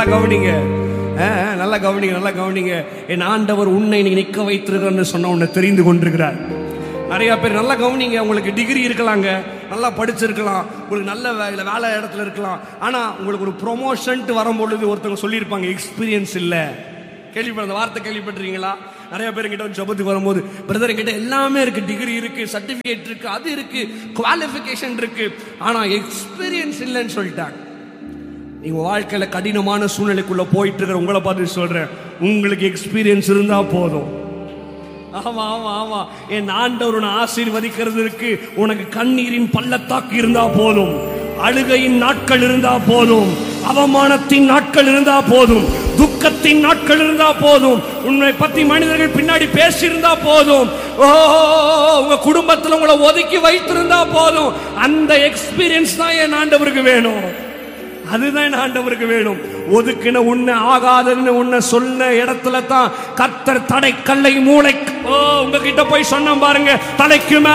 கவனிங்க ஆ, ஆ, நல்லா கவனிங்க நல்லா கவனிங்க என் ஆண்டவர் உன்னை நீ நிற்க வைத்திருக்கிறன்னு சொன்ன உன்னை தெரிந்து கொண்டிருக்கிறார் நிறைய பேர் நல்லா கவனிங்க உங்களுக்கு டிகிரி இருக்கலாங்க நல்லா படிச்சிருக்கலாம் உங்களுக்கு நல்ல வேலை வேலை இடத்துல இருக்கலாம் ஆனா உங்களுக்கு ஒரு ப்ரொமோஷன்ட்டு வரும்பொழுது ஒருத்தவங்க சொல்லியிருப்பாங்க எக்ஸ்பீரியன்ஸ் இல்லை கேள்விப்பட்ட அந்த வார்த்தை கேள்விப்பட்டிருக்கீங்களா நிறைய பேர் கிட்ட வந்து ஜபத்துக்கு வரும்போது பிரதர் கிட்ட எல்லாமே இருக்கு டிகிரி இருக்கு சர்டிபிகேட் இருக்கு அது இருக்கு குவாலிஃபிகேஷன் இருக்கு ஆனா எக்ஸ்பீரியன்ஸ் இல்லைன்னு சொல்லிட்டாங்க நீங்க வாழ்க்கையில கடினமான சூழ்நிலைக்குள்ள போயிட்டு இருக்கிற உங்களை பார்த்து சொல்றேன் உங்களுக்கு எக்ஸ்பீரியன்ஸ் இருந்தா போதும் ஆமா ஆமா ஆமா என் ஆண்டவர் உன்னை ஆசீர்வதிக்கிறதுக்கு உனக்கு கண்ணீரின் பள்ளத்தாக்கு இருந்தா போதும் அழுகையின் நாட்கள் இருந்தா போதும் அவமானத்தின் நாட்கள் இருந்தா போதும் துக்கத்தின் நாட்கள் இருந்தா போதும் உன்னை பத்தி மனிதர்கள் பின்னாடி பேசியிருந்தா போதும் ஓ உங்க குடும்பத்துல உங்களை ஒதுக்கி வைத்திருந்தா போதும் அந்த எக்ஸ்பீரியன்ஸ் தான் என் ஆண்டவருக்கு வேணும் அதுதான் என் ஆண்டவருக்கு வேணும் ஒதுக்கின உன்னை ஆகாதுன்னு உன்னை சொன்ன இடத்துல தான் கத்தர் தடை கல்லை மூளை ஓ உங்ககிட்ட போய் சொன்ன பாருங்க தலைக்கு மேல